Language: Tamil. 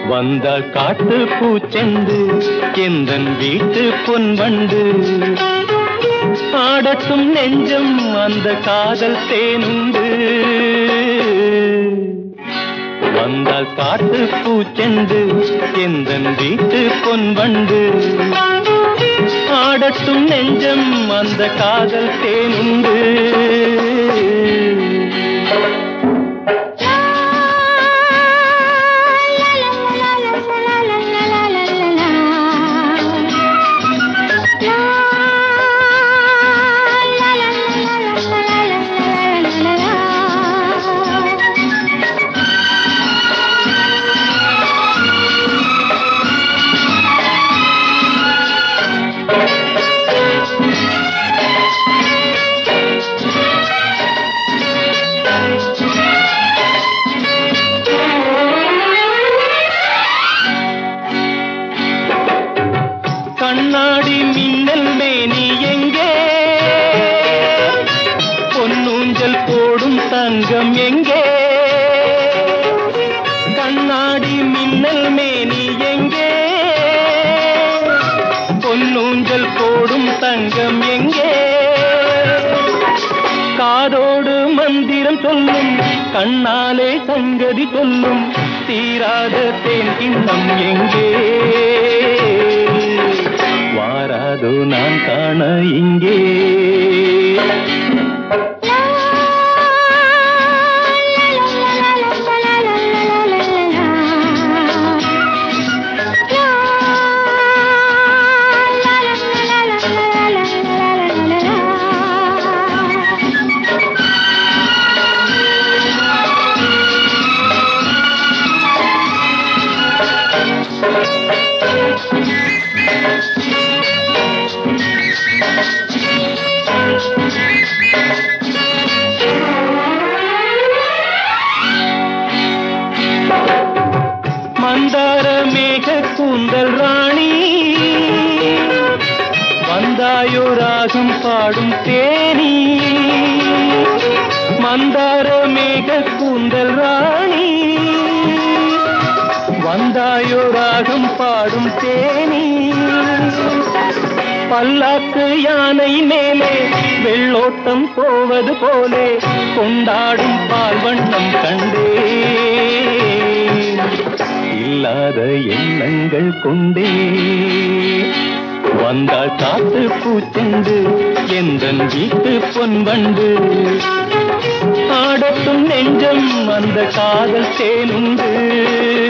வந்தால் காட்டு பூச்செண்டு எந்தன் வீட்டு பொன்வண்டு ஆடட்டும் நெஞ்சம் அந்த காதல் தேனுண்டு வந்தால் காட்டு பூச்செண்டு எந்தன் வீட்டு பொன்வண்டு ஆடட்டும் நெஞ்சம் அந்த காதல் தேனுண்டு கண்ணாடி மின்னல் மேனி எங்கே பொன்னூஞ்சல் போடும் தங்கம் எங்கே கண்ணாடி மின்னல் மேனி எங்கே பொன்னூஞ்சல் போடும் தங்கம் எங்கே காதோடு மந்திரம் சொல்லும் கண்ணாலே சங்கதி சொல்லும் தீராத தேன் கிண்ணம் எங்கே வாராதோ நான் காண இங்கே மந்தார மேக கூந்தல் ராணி வந்தாயோ ராகம் பாடும் தேனி மந்தார மேக கூந்தல் ராணி வந்தாயோ ராகம் பாடும் தேனி பல்லாக்கு யானை மேலே வெள்ளோட்டம் போவது போலே கொண்டாடும் பால் வண்ணம் கண்டே இல்லாத எண்ணங்கள் கொண்டே வந்தால் காத்து பூச்செண்டு எந்தன் வீட்டு பொன்வண்டு ஆடட்டும் நெஞ்சம் அந்த காதல் தேனுண்டு